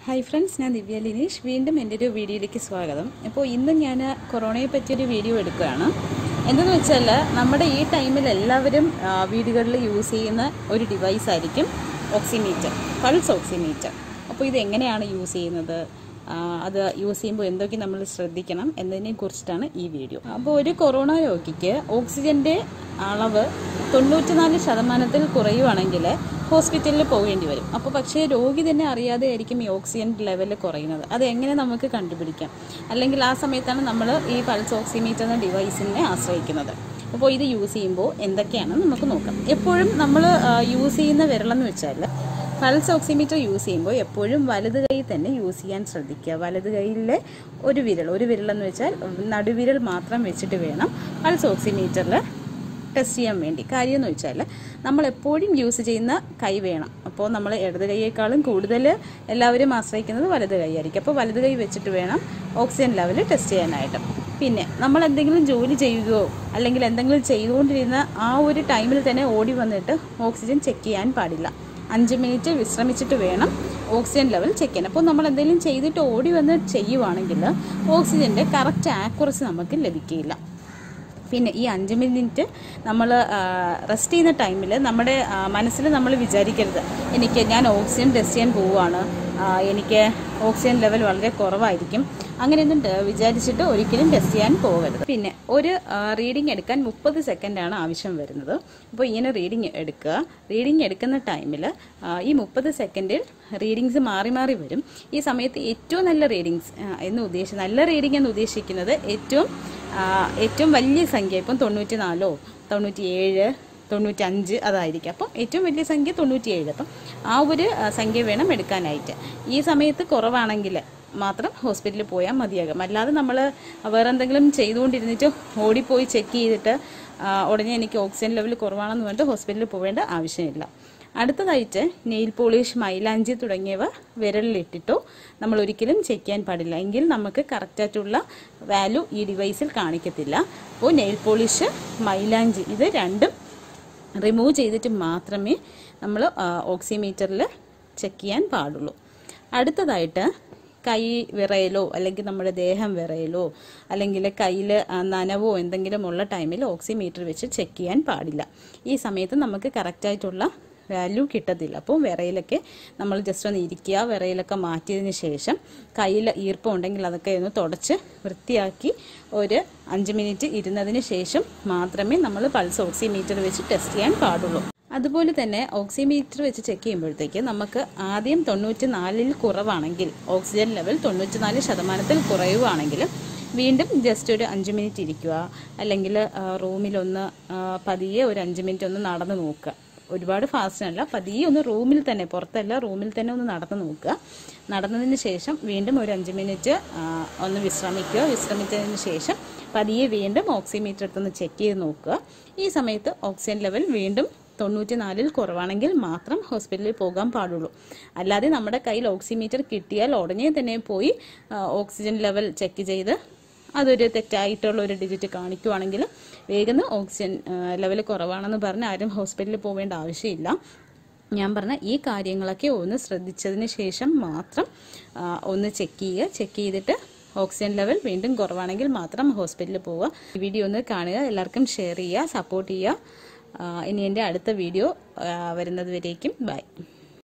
hi friends ഞാൻ ദിവ്യ ലിനീഷ് വീണ്ടും എൻ്റെ ഒരു വീഡിയോയിലേക്ക് സ്വാഗതം അപ്പോൾ ഇന്ന് ഞാൻ കൊറോണയെ പറ്റിയൊരു വീഡിയോ എടുക്കുകയാണ് എന്തെന്ന് വെച്ചാൽ നമ്മുടെ ഈ ടൈമിൽ എല്ലാവരും ആ, വീടുകളിൽ യൂസ് ചെയ്യുന്ന ഒരു ഡിവൈസ് ആയിരിക്കും ഓക്സിമീറ്റർ പൾസ് ഓക്സിമീറ്റർ അപ്പോൾ ഇത് എങ്ങനെയാണ് യൂസ് ചെയ്യുന്നത് ആ, അത് യൂസ് ചെയ്യുമ്പോൾ എന്തൊക്കെ നമ്മൾ ശ്രദ്ധിക്കണം എന്നതിനെ കുറിച്ചിട്ടാണ് ഈ വീഡിയോ അപ്പോൾ ഒരു കൊറോണ രോഗിക്ക് ഓക്സിജന്റെ അളവ് തൊണ്ണൂറ്റിനാല് ശതമാനത്തിൽ കുറയുവാണെങ്കിൽ ഹോസ്പിറ്റലിൽ പോകേണ്ടി വരും അപ്പോൾ പക്ഷേ രോഗി തന്നെ അറിയാതെ ആയിരിക്കും ഈ ഓക്സിജൻ ലെവൽ കുറയുന്നത് അത് എങ്ങനെ നമുക്ക് കണ്ടുപിടിക്കാം അല്ലെങ്കിൽ ആ സമയത്താണ് നമ്മൾ ഈ പൾസ് ഓക്സിമീറ്റർ എന്ന ഡിവൈസിനെ ആശ്രയിക്കുന്നത് അപ്പോൾ ഇത് യൂസ് ചെയ്യുമ്പോൾ എന്തൊക്കെയാണെന്ന് നമുക്ക് നോക്കാം എപ്പോഴും നമ്മൾ യൂസ് ചെയ്യുന്ന വിരളെന്ന് വെച്ചാൽ പൾസ് ഓക്സിമീറ്റർ യൂസ് ചെയ്യുമ്പോൾ എപ്പോഴും വലത് കൈ തന്നെ യൂസ് ചെയ്യാൻ ശ്രദ്ധിക്കുക വലത് കൈയിലെ ഒരു വിരൽ ഒരു വിരലെന്ന് വെച്ചാൽ നടുവിരൽ മാത്രം വെച്ചിട്ട് വേണം പൾസ് ഓക്സിമീറ്ററിൽ ടെസ്റ്റ് ചെയ്യാൻ വേണ്ടി കാര്യം എന്ന് വെച്ചാൽ നമ്മൾ എപ്പോഴും യൂസ് ചെയ്യുന്ന കൈ വേണം അപ്പോൾ നമ്മൾ ഇടത് കൈയേക്കാളും കൂടുതൽ എല്ലാവരും ആശ്രയിക്കുന്നത് വലത് കൈ ആയിരിക്കും അപ്പോൾ വലത് കൈ വെച്ചിട്ട് വേണം ഓക്സിജൻ ലെവൽ ടെസ്റ്റ് ചെയ്യാനായിട്ട് പിന്നെ നമ്മൾ എന്തെങ്കിലും ജോലി ചെയ്യുകയോ അല്ലെങ്കിൽ എന്തെങ്കിലും ചെയ്തുകൊണ്ടിരുന്ന ആ ഒരു ടൈമിൽ തന്നെ ഓടി വന്നിട്ട് ഓക്സിജൻ ചെക്ക് ചെയ്യാൻ പാടില്ല അഞ്ച് മിനിറ്റ് വിശ്രമിച്ചിട്ട് വേണം ഓക്സിജൻ ലെവൽ ചെക്ക് ചെയ്യാൻ അപ്പോൾ നമ്മൾ എന്തെങ്കിലും ചെയ്തിട്ട് ഓടി വന്ന് ചെയ്യുവാണെങ്കിൽ ഓക്സിജൻ്റെ കറക്റ്റ് ആക്യുറസി നമുക്ക് ലഭിക്കില്ല പിന്നെ ഈ അഞ്ച് മിനിറ്റ് നമ്മൾ റെസ്റ്റ് ചെയ്യുന്ന ടൈമിൽ നമ്മുടെ ആ, മനസ്സിൽ നമ്മൾ വിചാരിക്കരുത് എനിക്ക് ഞാൻ ഓക്സിജൻ ടെസ്റ്റ് ചെയ്യാൻ പോവുകയാണ് ആ, എനിക്ക് ഓക്സിജൻ ലെവൽ വളരെ കുറവായിരിക്കും അങ്ങനെയൊന്നും ടെ- വിചാരിച്ചിട്ട് ഒരിക്കലും ടെസ്റ്റ് ചെയ്യാൻ പോകരുത് പിന്നെ ഒരു റീഡിംഗ് എടുക്കാൻ മുപ്പത് സെക്കൻഡാണ് ആവശ്യം വരുന്നത് അപ്പോൾ ഇങ്ങനെ റീഡിംഗ് എടുക്കുക റീഡിംഗ് എടുക്കുന്ന ടൈമിൽ ഈ മുപ്പത് സെക്കൻഡിൽ റീഡിങ്സ് മാറി മാറി വരും ഈ സമയത്ത് ഏറ്റവും നല്ല റീഡിങ്സ് എന്ന് ഉദ്ദേശിച്ച് നല്ല റീഡിംഗ് എന്ന് ഉദ്ദേശിക്കുന്നത് ഏറ്റവും ആ, ഏറ്റവും വലിയ സംഖ്യ ഇപ്പം തൊണ്ണൂറ്റി നാലോ തൊണ്ണൂറ്റി ഏഴ് തൊണ്ണൂറ്റഞ്ച് അതായിരിക്കും അപ്പം ഏറ്റവും വലിയ സംഖ്യ തൊണ്ണൂറ്റിയേഴ് അപ്പം ആ ഒരു ആ, സംഖ്യ വേണം എടുക്കാനായിട്ട് ഈ സമയത്ത് കുറവാണെങ്കിൽ മാത്രം ഹോസ്പിറ്റലിൽ പോയാൽ മതിയാകും അല്ലാതെ നമ്മൾ വേറെ എന്തെങ്കിലും ചെയ്തുകൊണ്ടിരുന്നിട്ട് ഓടിപ്പോയി ചെക്ക് ചെയ്തിട്ട് ആ, ഉടനെ എനിക്ക് ഓക്സിജൻ ലെവൽ കുറവാണെന്ന് പറഞ്ഞിട്ട് ഹോസ്പിറ്റലിൽ പോവേണ്ട ആവശ്യമില്ല അടുത്തതായിട്ട് നെയിൽ പോളിഷ് മൈലാഞ്ചി തുടങ്ങിയവ വിരലിലിട്ടിട്ടോ നമ്മൾ ഒരിക്കലും ചെക്ക് ചെയ്യാൻ പാടില്ല എങ്കിൽ നമുക്ക് കറക്റ്റായിട്ടുള്ള വാല്യൂ ഈ ഡിവൈസിൽ കാണിക്കത്തില്ല അപ്പോൾ നെയിൽ പോളിഷ് മൈലാഞ്ചി ഇത് രണ്ടും റിമൂവ് ചെയ്തിട്ട് മാത്രമേ നമ്മൾ ഓക്സിമീറ്ററിൽ ചെക്ക് ചെയ്യാൻ പാടുള്ളൂ അടുത്തതായിട്ട് കൈ വിറയലോ അല്ലെങ്കിൽ നമ്മുടെ ദേഹം വിറയലോ അല്ലെങ്കിൽ കയ്യിൽ നനവോ എന്തെങ്കിലും ഉള്ള ടൈമിൽ ഓക്സിമീറ്റർ വെച്ച് ചെക്ക് ചെയ്യാൻ പാടില്ല ഈ സമയത്ത് നമുക്ക് കറക്റ്റായിട്ടുള്ള വാല്യൂ കിട്ടത്തില്ല അപ്പോൾ വിറയിലൊക്കെ നമ്മൾ ജസ്റ്റ് ഒന്ന് ഇരിക്കുക വിറയിലൊക്കെ മാറ്റിയതിന് ശേഷം കയ്യിൽ ഈർപ്പം ഉണ്ടെങ്കിൽ അതൊക്കെ ഒന്ന് തുടച്ച് വൃത്തിയാക്കി ഒരു അഞ്ച് മിനിറ്റ് ഇരുന്നതിന് ശേഷം മാത്രമേ നമ്മൾ പൾസ് ഓക്സിമീറ്റർ വെച്ച് ടെസ്റ്റ് ചെയ്യാൻ പാടുള്ളൂ അതുപോലെ തന്നെ ഓക്സിമീറ്റർ വെച്ച് ചെക്ക് ചെയ്യുമ്പോഴത്തേക്ക് നമുക്ക് ആദ്യം തൊണ്ണൂറ്റി നാലിൽ കുറവാണെങ്കിൽ ഓക്സിജൻ ലെവൽ തൊണ്ണൂറ്റി നാല് ശതമാനത്തിൽ കുറയുവാണെങ്കിൽ വീണ്ടും ജസ്റ്റ് ഒരു അഞ്ച് മിനിറ്റ് ഇരിക്കുക അല്ലെങ്കിൽ റൂമിലൊന്ന് ആ, പതിയെ ഒരു അഞ്ച് മിനിറ്റ് ഒന്ന് നടന്ന് നോക്കുക ഒരുപാട് ഫാസ്റ്റ് അല്ല പതിയെ ഒന്ന് റൂമിൽ തന്നെ പുറത്തല്ല റൂമിൽ തന്നെ ഒന്ന് നടന്ന് നോക്കുക നടന്നതിന് ശേഷം വീണ്ടും ഒരു അഞ്ച് മിനിറ്റ് ആ, ഒന്ന് വിശ്രമിക്കുക വിശ്രമിച്ചതിന് ശേഷം പതിയെ വീണ്ടും ഓക്സിമീറ്റർ എടുത്തൊന്ന് ചെക്ക് ചെയ്ത് നോക്കുക ഈ സമയത്ത് ഓക്സിജൻ ലെവൽ വീണ്ടും തൊണ്ണൂറ്റി നാലിൽ കുറവാണെങ്കിൽ മാത്രം ഹോസ്പിറ്റലിൽ പോകാൻ പാടുള്ളൂ അല്ലാതെ നമ്മുടെ കയ്യിൽ ഓക്സിമീറ്റർ കിട്ടിയാൽ ഉടനെ തന്നെ പോയി ആ, ഓക്സിജൻ ലെവൽ ചെക്ക് ചെയ്ത് അതൊരു തെറ്റായിട്ടുള്ള ഒരു ഡിജിറ്റ് കാണിക്കുവാണെങ്കിൽ വേഗം ഓക്സിജൻ ലെവൽ കുറവാണെന്ന് പറഞ്ഞ് ആരും ഹോസ്പിറ്റലിൽ പോവേണ്ട ആവശ്യമില്ല ഞാൻ പറഞ്ഞ ഈ കാര്യങ്ങളൊക്കെ ഒന്ന് ശ്രദ്ധിച്ചതിന് ശേഷം മാത്രം ആ, ഒന്ന് ചെക്ക് ചെയ്യുക ചെക്ക് ചെയ്തിട്ട് ഓക്സിജൻ ലെവൽ വീണ്ടും കുറവാണെങ്കിൽ മാത്രം ഹോസ്പിറ്റലിൽ പോവുക ഈ വീഡിയോ ഒന്ന് കാണുക എല്ലാവർക്കും ഷെയർ ചെയ്യുക സപ്പോർട്ട് ചെയ്യുക ആ, ഇനി എൻ്റെ അടുത്ത വീഡിയോ ആ, വരുന്നത് വരേക്കും ബൈ